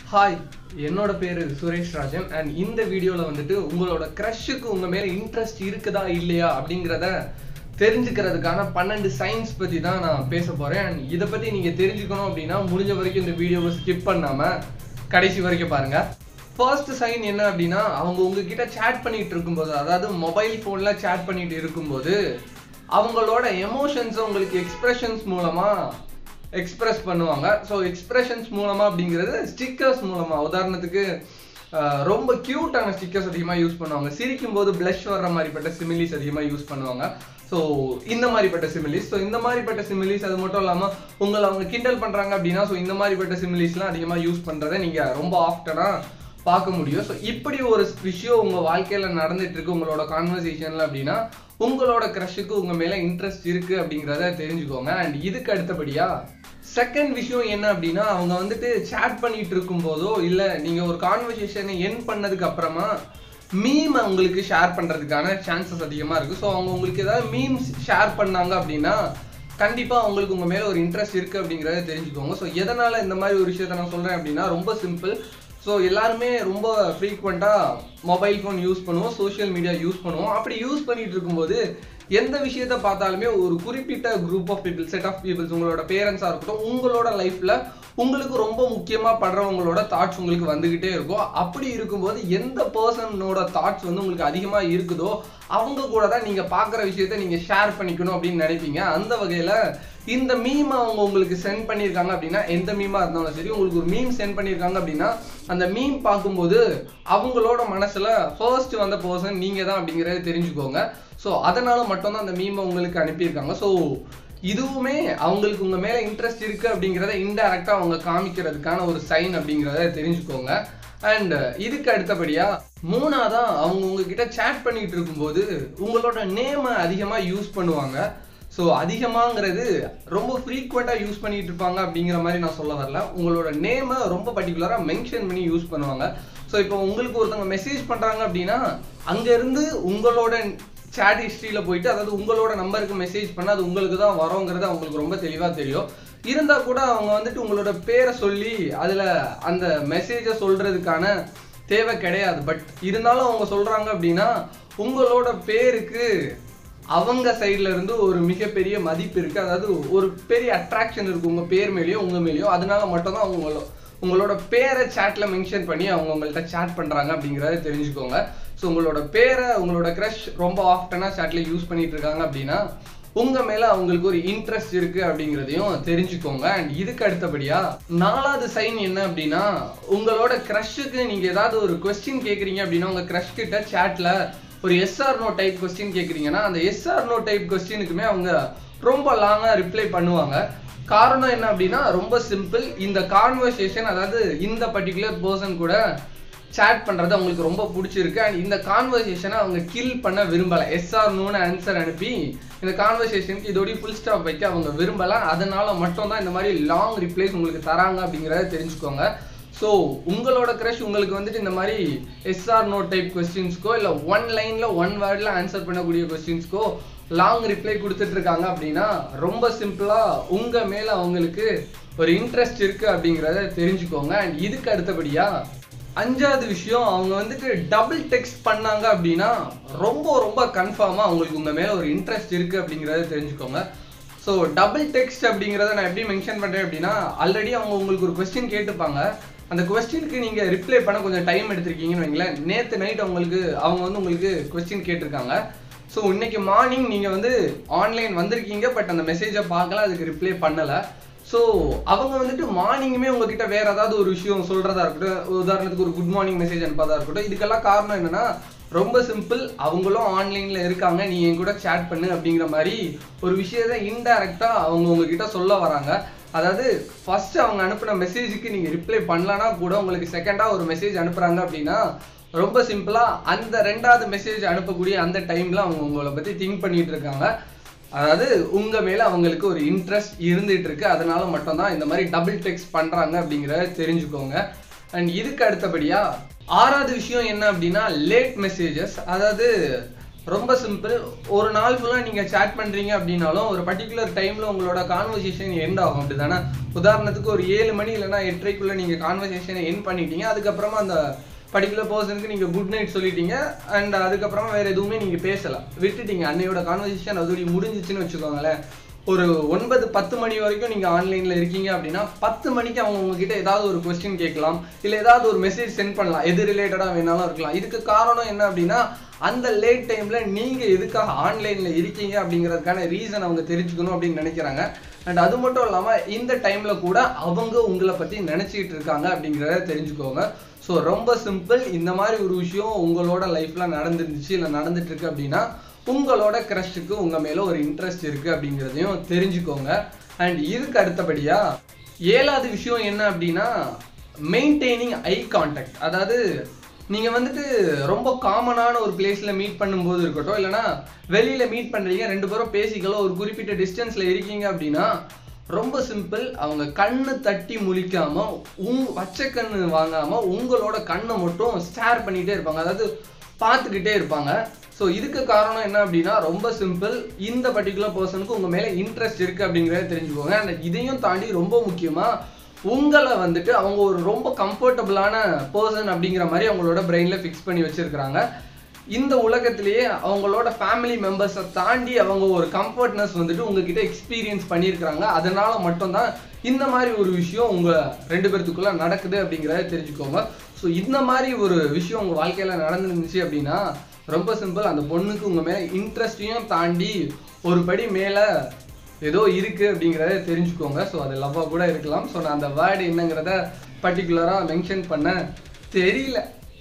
hi என்னோட பேரு Suresh Rajan and இந்த வீடியோல வந்துட்டு உங்களோட க்ரஷுக்கு உங்க மேல இன்ட்ரெஸ்ட் இருக்குதா இல்லையா அப்படிங்கிறத தெரிஞ்சுக்கிறதுக்கான பன்னெண்டு சயின்ஸ் பத்தி தான் நான் பேச போறேன் அண்ட் இதை பத்தி நீங்க தெரிஞ்சுக்கணும் அப்படின்னா முடிஞ்ச வரைக்கும் இந்த வீடியோவை ஸ்கிப் பண்ணாம கடைசி வரைக்கும் பாருங்க ஃபர்ஸ்ட் சைன் என்ன அப்படின்னா அவங்க உங்ககிட்ட சேட் பண்ணிட்டு இருக்கும்போது அதாவது மொபைல் ஃபோன்ல சேட் பண்ணிட்டு இருக்கும்போது அவங்களோட எமோஷன்ஸை உங்களுக்கு எக்ஸ்பிரஷன்ஸ் மூலமா எக்ஸ்பிரஸ் பண்ணுவாங்க ஸோ எக்ஸ்பிரஷன்ஸ் மூலமா அப்படிங்கிறது ஸ்டிக்கர்ஸ் மூலமா உதாரணத்துக்கு அஹ், ரொம்ப கியூட்டான ஸ்டிக்கர்ஸ் அதிகமாக யூஸ் பண்ணுவாங்க சிரிக்கும் போது blush வர்ற மாதிரிப்பட்ட சிமிலிஸ் அதிகமாக யூஸ் பண்ணுவாங்க ஸோ இந்த மாதிரிப்பட்ட சிமிலிஸ் ஸோ இந்த மாதிரிப்பட்ட சிமிலிஸ் அது மட்டும் இல்லாமல் உங்களை அவங்க கிண்டல் பண்ணுறாங்க அப்படின்னா ஸோ இந்த மாதிரிப்பட்ட சிமிலிஸ்லாம் அதிகமாக யூஸ் பண்ணுறதை நீங்கள் ரொம்ப ஆஃப்டனாக பார்க்க முடியும் ஸோ இப்படி ஒரு விஷயம் உங்க வாழ்க்கையில நடந்துட்டு இருக்கு உங்களோட கான்வர்சேஷன்ல அப்படின்னா உங்களோட க்ரஷுக்கு உங்க மேல இன்ட்ரெஸ்ட் இருக்கு அப்படிங்கிறத தெரிஞ்சுக்கோங்க அண்ட் இதுக்கு அடுத்தபடியா செகண்ட் விஷயம் என்ன அப்படின்னா அவங்க வந்துட்டு சேட் பண்ணிட்டு இருக்கும் போதோ இல்ல நீங்க ஒரு கான்வர்சேஷனை என் பண்ணதுக்கு அப்புறமா மீம் உங்களுக்கு ஷேர் பண்றதுக்கான சான்சஸ் அதிகமா இருக்கு ஸோ அவங்க உங்களுக்கு ஏதாவது மீம்ஸ் ஷேர் பண்ணாங்க அப்படின்னா கண்டிப்பா உங்களுக்கு உங்க மேல ஒரு இன்ட்ரெஸ்ட் இருக்கு அப்படிங்கறத தெரிஞ்சுக்கோங்க ஸோ எதனால இந்த மாதிரி ஒரு விஷயத்த நான் சொல்றேன் அப்படின்னா ரொம்ப சிம்பிள் ஸோ எல்லாருமே ரொம்ப ஃப்ரீக்வெண்ட்டாக மொபைல் ஃபோன் யூஸ் பண்ணுவோம் சோஷியல் மீடியா யூஸ் பண்ணுவோம் அப்படி யூஸ் பண்ணிட்டு இருக்கும்போது எந்த விஷயத்த பார்த்தாலுமே ஒரு குறிப்பிட்ட group of people set of peoples உங்களோட பேரண்ட்ஸாக இருக்கட்டும் உங்களோட லைஃப்பில் உங்களுக்கு ரொம்ப முக்கியமாக படுறவங்களோட தாட்ஸ் உங்களுக்கு வந்துகிட்டே இருக்கும் அப்படி இருக்கும்போது எந்த பர்சனோட தாட்ஸ் வந்து உங்களுக்கு அதிகமாக இருக்குதோ அவங்க கூட தான் நீங்கள் பார்க்குற விஷயத்த நீங்கள் ஷேர் பண்ணிக்கணும் அப்படின்னு நினைப்பீங்க அந்த வகையில் இந்த மீம் அவங்க உங்களுக்கு சென்ட் பண்ணியிருக்காங்க அப்படின்னா எந்த மீமா இருந்தாலும் சரி உங்களுக்கு ஒரு மீம் சென்ட் பண்ணியிருக்காங்க அப்படின்னா அந்த மீம் பார்க்கும்போது அவங்களோட மனசுல ஃபர்ஸ்ட் வந்த பர்சன் நீங்க தான் அப்படிங்கறத தெரிஞ்சுக்கோங்க ஸோ அதனால மட்டும்தான் அந்த மீமை உங்களுக்கு அனுப்பியிருக்காங்க ஸோ இதுவுமே அவங்களுக்கு உங்க மேல இன்ட்ரெஸ்ட் இருக்கு அப்படிங்கிறத இன்டைரக்டா அவங்க காமிக்கிறதுக்கான ஒரு சைன் அப்படிங்கிறத தெரிஞ்சுக்கோங்க அண்ட் இதுக்கு அடுத்தபடியா மூணாவதா அவங்க உங்ககிட்ட சேட் பண்ணிட்டு இருக்கும்போது உங்களோட நேமை அதிகமா யூஸ் பண்ணுவாங்க ஸோ அதிகமாங்கிறது ரொம்ப ஃப்ரீக்வெண்ட்டாக யூஸ் பண்ணிட்டு இருப்பாங்க அப்படிங்கிற மாதிரி நான் சொல்ல வரல உங்களோட நேமை ரொம்ப பர்டிகுலராக மென்ஷன் பண்ணி யூஸ் பண்ணுவாங்க ஸோ இப்போ உங்களுக்கு ஒருத்தவங்க மெசேஜ் பண்ணுறாங்க அப்படின்னா அங்கேருந்து உங்களோட சேட் ஹிஸ்ட்ரியில் போயிட்டு அதாவது உங்களோட நம்பருக்கு மெசேஜ் பண்ணால் அது உங்களுக்கு தான் வரோங்கிறது அவங்களுக்கு ரொம்ப தெளிவாக தெரியும் இருந்தால் கூட அவங்க வந்துட்டு உங்களோட பேரை சொல்லி அதில் அந்த மெசேஜை சொல்கிறதுக்கான தேவை கிடையாது பட் இருந்தாலும் அவங்க சொல்கிறாங்க அப்படின்னா உங்களோட பேருக்கு அவங்க சைடுல இருந்து ஒரு மிகப்பெரிய மதிப்பு இருக்கு அதாவது ஒரு பெரிய அட்ராக்ஷன் இருக்கு உங்க பேர் மேலேயோ உங்க மேலேயோ அதனால மட்டும்தான் அவங்க உங்களோட பேரை சாட்ல மென்ஷன் பண்ணி அவங்க உங்கள்ட்ட சேட் பண்றாங்க அப்படிங்கறத தெரிஞ்சுக்கோங்க ஸோ உங்களோட பேரை உங்களோட க்ரஷ் ரொம்ப ஆஃப்டனா சாட்ல யூஸ் பண்ணிட்டு இருக்காங்க அப்படின்னா உங்க மேல அவங்களுக்கு ஒரு இன்ட்ரெஸ்ட் இருக்கு அப்படிங்கிறதையும் தெரிஞ்சுக்கோங்க அண்ட் இதுக்கு அடுத்தபடியா நாலாவது சைன் என்ன அப்படின்னா உங்களோட க்ரஷுக்கு நீங்க ஏதாவது ஒரு கொஸ்டின் கேக்குறீங்க அப்படின்னா உங்க க்ரஷ் கிட்ட சாட்ல ஒரு எஸ்ஆர் நோ டைப் கொஸ்டின் கேட்குறீங்கன்னா அந்த எஸ்ஆர் நோ டைப் கொஸ்டினுக்குமே அவங்க ரொம்ப லாங்காக ரிப்ளை பண்ணுவாங்க காரணம் என்ன அப்படின்னா ரொம்ப சிம்பிள் இந்த கான்வர்சேஷன் அதாவது இந்த பர்டிகுலர் பர்சன் கூட சேட் பண்றது அவங்களுக்கு ரொம்ப பிடிச்சிருக்கு அண்ட் இந்த கான்வர்சேஷனை அவங்க கில் பண்ண விரும்பல எஸ்ஆர் நோன்னு ஆன்சர் அனுப்பி இந்த கான்வர்சேஷனுக்கு இதோடய ஃபுல் ஸ்டாப் வைக்க அவங்க விரும்பல அதனால மட்டும் தான் இந்த மாதிரி லாங் ரிப்ளைஸ் உங்களுக்கு தராங்க அப்படிங்கிறத தெரிஞ்சுக்கோங்க ஸோ உங்களோட க்ரஷ் உங்களுக்கு வந்துட்டு இந்த மாதிரி எஸ்ஆர் நோ டைப் கொஸ்டின்ஸ்க்கோ இல்லை ஒன் லைனில் ஒன் வேர்டில் ஆன்சர் பண்ணக்கூடிய கொஸ்டின்ஸ்க்கோ லாங் ரிப்ளை கொடுத்துட்டு இருக்காங்க அப்படின்னா ரொம்ப சிம்பிளாக உங்கள் மேலே அவங்களுக்கு ஒரு இன்ட்ரெஸ்ட் இருக்கு அப்படிங்கிறத தெரிஞ்சுக்கோங்க அண்ட் இதுக்கு அடுத்தபடியா அஞ்சாவது விஷயம் அவங்க வந்துட்டு டபுள் டெக்ஸ்ட் பண்ணாங்க அப்படின்னா ரொம்ப ரொம்ப கன்ஃபார்மாக அவங்களுக்கு உங்கள் மேலே ஒரு இன்ட்ரெஸ்ட் இருக்கு அப்படிங்கிறத தெரிஞ்சுக்கோங்க ஸோ டபுள் டெக்ஸ்ட் அப்படிங்கிறத நான் எப்படி மென்ஷன் பண்ணுறேன் அப்படின்னா ஆல்ரெடி அவங்க உங்களுக்கு ஒரு கொஸ்டின் கேட்டுப்பாங்க அந்த கொஸ்டினுக்கு நீங்கள் ரிப்ளை பண்ண கொஞ்சம் டைம் எடுத்திருக்கீங்கன்னு வைங்களேன் நேற்று நைட் அவங்களுக்கு அவங்க வந்து உங்களுக்கு கொஸ்டின் கேட்டிருக்காங்க ஸோ இன்னைக்கு மார்னிங் நீங்கள் வந்து ஆன்லைன் வந்திருக்கீங்க பட் அந்த மெசேஜை பார்க்கல அதுக்கு ரிப்ளை பண்ணலை ஸோ அவங்க வந்துட்டு மார்னிங்குமே உங்ககிட்ட வேற ஏதாவது ஒரு விஷயம் சொல்றதா இருக்கட்டும் உதாரணத்துக்கு ஒரு குட் மார்னிங் மெசேஜ் அனுப்பாதா இருக்கட்டும் இதுக்கெல்லாம் காரணம் என்னன்னா ரொம்ப சிம்பிள் அவங்களும் ஆன்லைன்ல இருக்காங்க நீ என் கூட சேட் பண்ணு அப்படிங்கிற மாதிரி ஒரு விஷயத்த இன்டைரக்டா அவங்க உங்ககிட்ட சொல்ல வராங்க அதாவது ஃபர்ஸ்ட் அவங்க அனுப்பின மெசேஜுக்கு நீங்க ரிப்ளை பண்ணலனா கூட உங்களுக்கு செகண்டா ஒரு மெசேஜ் அனுப்புறாங்க அப்படின்னா ரொம்ப சிம்பிளா அந்த ரெண்டாவது மெசேஜ் அனுப்பக்கூடிய அந்த டைம்ல அவங்க உங்களை பத்தி திங்க் பண்ணிட்டு இருக்காங்க அதாவது உங்க மேல அவங்களுக்கு ஒரு இன்ட்ரெஸ்ட் இருந்துட்டு இருக்கு அதனால மட்டும்தான் இந்த மாதிரி டபுள் டெக்ஸ்ட் பண்றாங்க அப்படிங்கறத தெரிஞ்சுக்கோங்க அண்ட் இதுக்கு அடுத்தபடியா ஆறாவது விஷயம் என்ன அப்படின்னா லேட் மெசேஜஸ் அதாவது ரொம்ப சிம்பிள் ஒரு நாள் ஃபுல்லாக நீங்கள் சேட் பண்ணுறீங்க அப்படின்னாலும் ஒரு பர்டிகுலர் டைமில் உங்களோட கான்வர்சேஷன் எண்ட் ஆகும் அப்படி தானே உதாரணத்துக்கு ஒரு ஏழு மணி இல்லைன்னா எட்டரைக்குள்ளே நீங்கள் கான்வர்சேஷனை எண்ட் பண்ணிட்டீங்க அதுக்கப்புறமா அந்த பர்டிகுலர் பர்சனுக்கு நீங்கள் குட் நைட் சொல்லிட்டீங்க அண்ட் அதுக்கப்புறமா வேறு எதுவுமே நீங்கள் பேசலாம் விட்டுட்டீங்க அன்னையோட கான்வர்சேஷன் அதோடய முடிஞ்சிச்சுன்னு வச்சுக்கோங்களேன் ஒரு ஒன்பது பத்து மணி வரைக்கும் நீங்கள் ஆன்லைனில் இருக்கீங்க அப்படின்னா பத்து மணிக்கு அவங்க உங்ககிட்ட ஏதாவது ஒரு கொஸ்டின் கேட்கலாம் இல்லை ஏதாவது ஒரு மெசேஜ் சென்ட் பண்ணலாம் எது ரிலேட்டடாக வேணாலும் இருக்கலாம் இதுக்கு காரணம் என்ன அப்படின்னா அந்த லேட் டைமில் நீங்கள் எதுக்காக ஆன்லைனில் இருக்கீங்க அப்படிங்கிறதுக்கான ரீசன் அவங்க தெரிஞ்சுக்கணும் அப்படின்னு நினைக்கிறாங்க அண்ட் அது மட்டும் இல்லாமல் இந்த டைமில் கூட அவங்க உங்களை பற்றி நினச்சிக்கிட்டு இருக்காங்க அப்படிங்கிறத தெரிஞ்சுக்கோங்க ஸோ ரொம்ப சிம்பிள் இந்த மாதிரி ஒரு விஷயம் உங்களோட லைஃப்பில் நடந்துருந்துச்சு இல்லை நடந்துட்டு இருக்கு அப்படின்னா உங்களோட க்ரஷுக்கு உங்கள் மேலே ஒரு இன்ட்ரெஸ்ட் இருக்குது அப்படிங்கிறதையும் தெரிஞ்சுக்கோங்க அண்ட் இதுக்கு அடுத்தபடியாக ஏழாவது விஷயம் என்ன அப்படின்னா மெயின்டைனிங் ஐ கான்டாக்ட் அதாவது நீங்கள் வந்துட்டு ரொம்ப காமனான ஒரு பிளேஸில் மீட் பண்ணும்போது இருக்கட்டும் இல்லைனா வெளியில் மீட் பண்ணுறீங்க ரெண்டு பேரும் பேசிக்கலாம் ஒரு குறிப்பிட்ட டிஸ்டன்ஸில் இருக்கீங்க அப்படின்னா ரொம்ப சிம்பிள் அவங்க கண்ணு தட்டி முழிக்காம உங் வச்ச கண்ணு வாங்காம உங்களோட கண்ணை மட்டும் ஸ்டேர் பண்ணிட்டே இருப்பாங்க அதாவது பார்த்துக்கிட்டே இருப்பாங்க ஸோ இதுக்கு காரணம் என்ன அப்படின்னா ரொம்ப சிம்பிள் இந்த பர்டிகுலர் பர்சனுக்கு உங்கள் மேலே இன்ட்ரெஸ்ட் இருக்குது அப்படிங்கிறத தெரிஞ்சுக்கோங்க அண்ட் இதையும் தாண்டி ரொம்ப முக்கியமாக உங்களை வந்துட்டு அவங்க ஒரு ரொம்ப கம்ஃபர்டபுளான பர்சன் அப்படிங்கிற மாதிரி அவங்களோட பிரெயினில் ஃபிக்ஸ் பண்ணி வச்சுருக்கிறாங்க இந்த உலகத்திலேயே அவங்களோட ஃபேமிலி மெம்பர்ஸை தாண்டி அவங்க ஒரு கம்ஃபர்ட்னஸ் வந்துட்டு உங்ககிட்ட எக்ஸ்பீரியன்ஸ் பண்ணியிருக்கிறாங்க அதனால மட்டும்தான் இந்த மாதிரி ஒரு விஷயம் உங்கள் ரெண்டு பேர்த்துக்குள்ளே நடக்குது அப்படிங்கிறத தெரிஞ்சுக்கோங்க ஸோ இந்த மாதிரி ஒரு விஷயம் உங்கள் வாழ்க்கையில் நடந்துருந்துச்சு அப்படின்னா ரொம்ப சிம்பிள் அந்த பொண்ணுக்கு உங்கள் மேலே இன்ட்ரெஸ்டையும் தாண்டி ஒரு படி மேலே ஏதோ இருக்கு அப்படிங்கிறத தெரிஞ்சுக்கோங்க ஸோ அது லவ்வாக கூட இருக்கலாம் ஸோ நான் அந்த வேர்டு என்னங்கிறத பர்டிகுலராக மென்ஷன் பண்ண தெரியல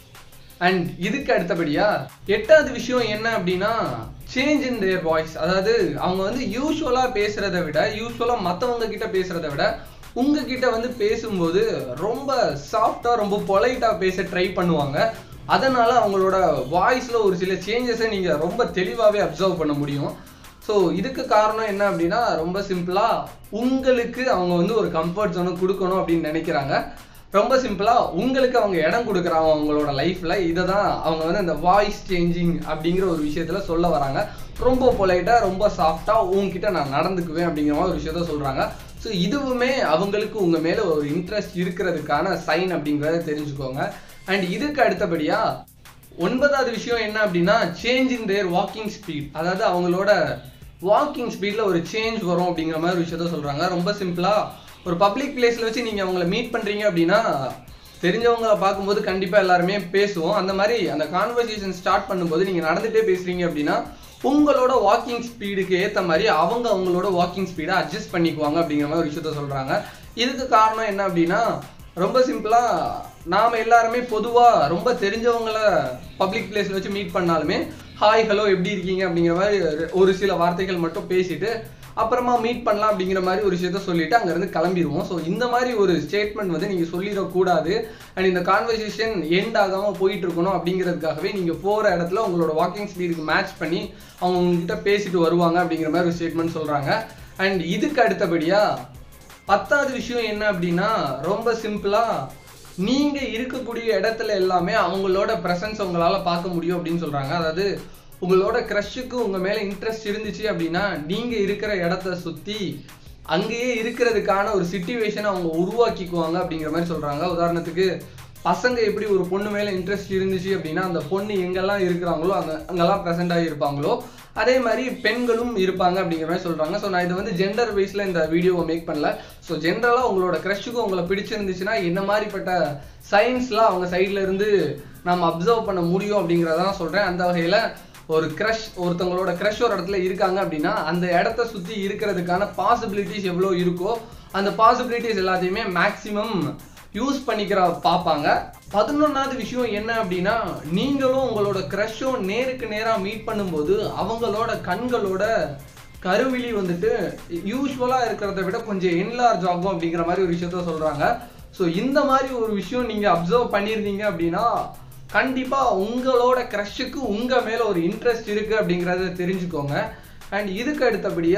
அண்ட் இதுக்கு அடுத்தபடியா எட்டாவது விஷயம் என்ன அப்படின்னா சேஞ்ச் இன் தேர் வாய்ஸ் அதாவது அவங்க வந்து யூஸ்வலாக பேசுறதை விட யூஸ்வலாக மற்றவங்க கிட்ட பேசுறதை விட உங்ககிட்ட வந்து பேசும்போது ரொம்ப சாஃப்டாக ரொம்ப பொலைட்டாக பேச ட்ரை பண்ணுவாங்க அதனால அவங்களோட வாய்ஸில் ஒரு சில சேஞ்சஸை நீங்கள் ரொம்ப தெளிவாகவே அப்சர்வ் பண்ண முடியும் ஸோ இதுக்கு காரணம் என்ன அப்படின்னா ரொம்ப சிம்பிளாக உங்களுக்கு அவங்க வந்து ஒரு கம்ஃபர்ட் ஜோனை கொடுக்கணும் அப்படின்னு நினைக்கிறாங்க ரொம்ப சிம்பிளாக உங்களுக்கு அவங்க இடம் கொடுக்குறாங்க அவங்களோட லைஃப்பில் இதை தான் அவங்க வந்து அந்த வாய்ஸ் சேஞ்சிங் அப்படிங்கிற ஒரு விஷயத்தில் சொல்ல வராங்க ரொம்ப பொலைட்டாக ரொம்ப சாஃப்டாக உங்ககிட்ட நான் நடந்துக்குவேன் அப்படிங்கிற மாதிரி ஒரு விஷயத்த சொல்கிறாங்க ஸோ இதுவுமே அவங்களுக்கு உங்கள் மேலே ஒரு இன்ட்ரெஸ்ட் இருக்கிறதுக்கான சைன் அப்படிங்கிறத தெரிஞ்சுக்கோங்க அண்ட் இதுக்கு அடுத்தபடியாக ஒன்பதாவது விஷயம் என்ன அப்படின்னா change in their walking speed அதாவது அவங்களோட வாக்கிங் ஸ்பீடில் ஒரு சேஞ்ச் வரும் அப்படிங்கிற மாதிரி விஷயத்த சொல்கிறாங்க ரொம்ப சிம்பிளாக ஒரு பப்ளிக் பிளேஸில் வச்சு நீங்கள் அவங்கள மீட் பண்ணுறீங்க அப்படின்னா தெரிஞ்சவங்க பார்க்கும்போது கண்டிப்பாக எல்லாருமே பேசுவோம் அந்த மாதிரி அந்த கான்வர்சேஷன் ஸ்டார்ட் பண்ணும்போது நீங்கள் நடந்துகிட்டே பேசுகிறீங்க அப்படின்னா உங்களோட வாக்கிங் ஸ்பீடுக்கு ஏற்ற மாதிரி அவங்க அவங்களோட வாக்கிங் ஸ்பீடை அட்ஜஸ்ட் பண்ணிக்குவாங்க அப்படிங்கிற மாதிரி ஒரு விஷயத்த சொல்கிறாங்க இதுக்கு காரணம் என்ன அப்படின்னா ரொம்ப சிம்பிளாக நாம் எல்லாருமே பொதுவாக ரொம்ப தெரிஞ்சவங்கள பப்ளிக் பிளேஸில் வச்சு மீட் பண்ணாலுமே ஹாய் ஹலோ எப்படி இருக்கீங்க அப்படிங்கிற மாதிரி ஒரு சில வார்த்தைகள் மட்டும் பேசிட்டு அப்புறமா மீட் பண்ணலாம் அப்படிங்கிற மாதிரி ஒரு விஷயத்த சொல்லிட்டு அங்கேருந்து கிளம்பிடுவோம் ஸோ இந்த மாதிரி ஒரு ஸ்டேட்மெண்ட் வந்து நீங்கள் சொல்லிடக்கூடாது அண்ட் இந்த கான்வர்சேஷன் எண்ட் ஆகாமல் போயிட்டு இருக்கணும் அப்படிங்கிறதுக்காகவே நீங்கள் போகிற இடத்துல உங்களோட வாக்கிங் ஸ்பீடுக்கு மேட்ச் பண்ணி அவங்க உங்ககிட்ட பேசிட்டு வருவாங்க அப்படிங்கிற மாதிரி ஒரு ஸ்டேட்மெண்ட் சொல்கிறாங்க அண்ட் இதுக்கு அடுத்தபடியாக பத்தாவது விஷயம் என்ன அப்படின்னா ரொம்ப சிம்பிளாக நீங்கள் இருக்கக்கூடிய இடத்துல எல்லாமே அவங்களோட ப்ரெசன்ஸ் உங்களால் பார்க்க முடியும் அப்படின்னு சொல்கிறாங்க அதாவது உங்களோட க்ரஷுக்கு உங்கள் மேலே இன்ட்ரெஸ்ட் இருந்துச்சு அப்படின்னா நீங்கள் இருக்கிற இடத்த சுற்றி அங்கேயே இருக்கிறதுக்கான ஒரு சுச்சுவேஷனை அவங்க உருவாக்கிக்குவாங்க அப்படிங்கிற மாதிரி சொல்கிறாங்க உதாரணத்துக்கு பசங்க எப்படி ஒரு பொண்ணு மேலே இன்ட்ரெஸ்ட் இருந்துச்சு அப்படின்னா அந்த பொண்ணு எங்கெல்லாம் இருக்கிறாங்களோ அங்கே அங்கெல்லாம் ப்ரெசென்ட் இருப்பாங்களோ அதே மாதிரி பெண்களும் இருப்பாங்க அப்படிங்கிற மாதிரி சொல்கிறாங்க ஸோ நான் இதை வந்து ஜெண்டர் வைஸில் இந்த வீடியோவை மேக் பண்ணல ஸோ ஜென்ரலாக உங்களோட க்ரஷுக்கு உங்களை பிடிச்சிருந்துச்சுன்னா என்ன மாதிரிப்பட்ட சயின்ஸ்லாம் அவங்க சைடில் இருந்து நம்ம அப்சர்வ் பண்ண முடியும் அப்படிங்கிறதான் சொல்கிறேன் அந்த வகையில் ஒரு க்ரஷ் ஒருத்தவங்களோட க்ரஷ் ஒரு இடத்துல இருக்காங்க அப்படின்னா அந்த இடத்த சுற்றி இருக்கிறதுக்கான பாசிபிலிட்டிஸ் எவ்வளோ இருக்கோ அந்த பாசிபிலிட்டிஸ் எல்லாத்தையுமே மேக்ஸிமம் யூஸ் பண்ணிக்கிற பார்ப்பாங்க பதினொன்றாவது விஷயம் என்ன அப்படின்னா நீங்களும் உங்களோட க்ரஷும் நேருக்கு நேராக மீட் பண்ணும்போது அவங்களோட கண்களோட கருவிழி வந்துட்டு யூஸ்வலாக இருக்கிறத விட கொஞ்சம் என்லார்ஜ் ஆகும் அப்படிங்கிற மாதிரி ஒரு விஷயத்த சொல்கிறாங்க ஸோ இந்த மாதிரி ஒரு விஷயம் நீங்கள் அப்சர்வ் பண்ணியிருந்தீங்க அப்படின்னா கண்டிப்பாக உங்களோட க்ரஷுக்கு உங்கள் மேலே ஒரு இன்ட்ரெஸ்ட் இருக்குது அப்படிங்கிறத தெரிஞ்சுக்கோங்க அண்ட் இதுக்கு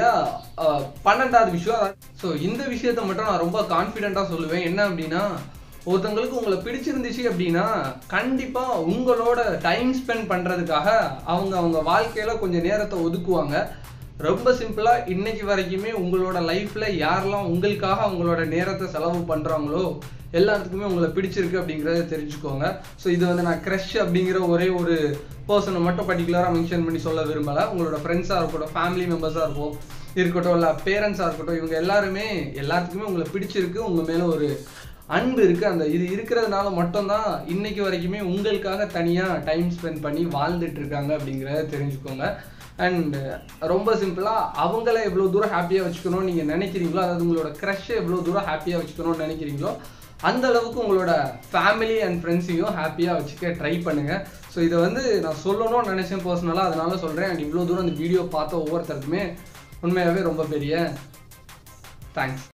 அடுத்தபடியாக பன்னெண்டாவது விஷயம் ஸோ இந்த விஷயத்த மட்டும் நான் ரொம்ப கான்ஃபிடென்ட்டாக சொல்லுவேன் என்ன அப்படின்னா ஒருத்தங்களுக்கு உங்களை பிடிச்சிருந்துச்சு அப்படின்னா கண்டிப்பா உங்களோட டைம் ஸ்பெண்ட் பண்றதுக்காக அவங்க அவங்க வாழ்க்கையில கொஞ்சம் நேரத்தை ஒதுக்குவாங்க ரொம்ப சிம்பிளா இன்னைக்கு வரைக்குமே உங்களோட லைஃப்ல யாரெல்லாம் உங்களுக்காக அவங்களோட நேரத்தை செலவு பண்றாங்களோ எல்லாத்துக்குமே உங்களை பிடிச்சிருக்கு அப்படிங்கறத தெரிஞ்சுக்கோங்க ஸோ இது வந்து நான் க்ரஷ் அப்படிங்கிற ஒரே ஒரு பர்சனை மட்டும் பர்டிகுலராக மென்ஷன் பண்ணி சொல்ல விரும்பல உங்களோட ஃப்ரெண்ட்ஸாக இருக்கட்டும் ஃபேமிலி மெம்பர்ஸாக இருக்கும் இருக்கட்டும் இல்லை பேரண்ட்ஸாக இருக்கட்டும் இவங்க எல்லாருமே எல்லாத்துக்குமே உங்களை பிடிச்சிருக்கு உங்க மேல ஒரு அன்பு இருக்கு அந்த இது இருக்கிறதுனால மட்டும்தான் இன்னைக்கு வரைக்குமே உங்களுக்காக தனியா டைம் ஸ்பெண்ட் பண்ணி வாழ்ந்துட்டு இருக்காங்க அப்படிங்கிறத தெரிஞ்சுக்கோங்க அண்ட் ரொம்ப சிம்பிளா அவங்கள எவ்வளவு தூரம் ஹாப்பியா வச்சுக்கணும்னு நீங்க நினைக்கிறீங்களோ அதாவது உங்களோட க்ரஷ் எவ்வளவு தூரம் ஹாப்பியா வச்சுக்கணும்னு நினைக்கிறீங்களோ அந்த அளவுக்கு உங்களோட ஃபேமிலி அண்ட் ஃப்ரெண்ட்ஸையும் ஹாப்பியாக வச்சுக்க ட்ரை பண்ணுங்க ஸோ இதை வந்து நான் சொல்லணும்னு நினைச்சேன் பர்சனலாக அதனால சொல்கிறேன் அண்ட் இவ்வளோ தூரம் அந்த வீடியோ பார்த்த ஒவ்வொருத்தருக்குமே உண்மையாகவே ரொம்ப பெரிய தேங்க்ஸ்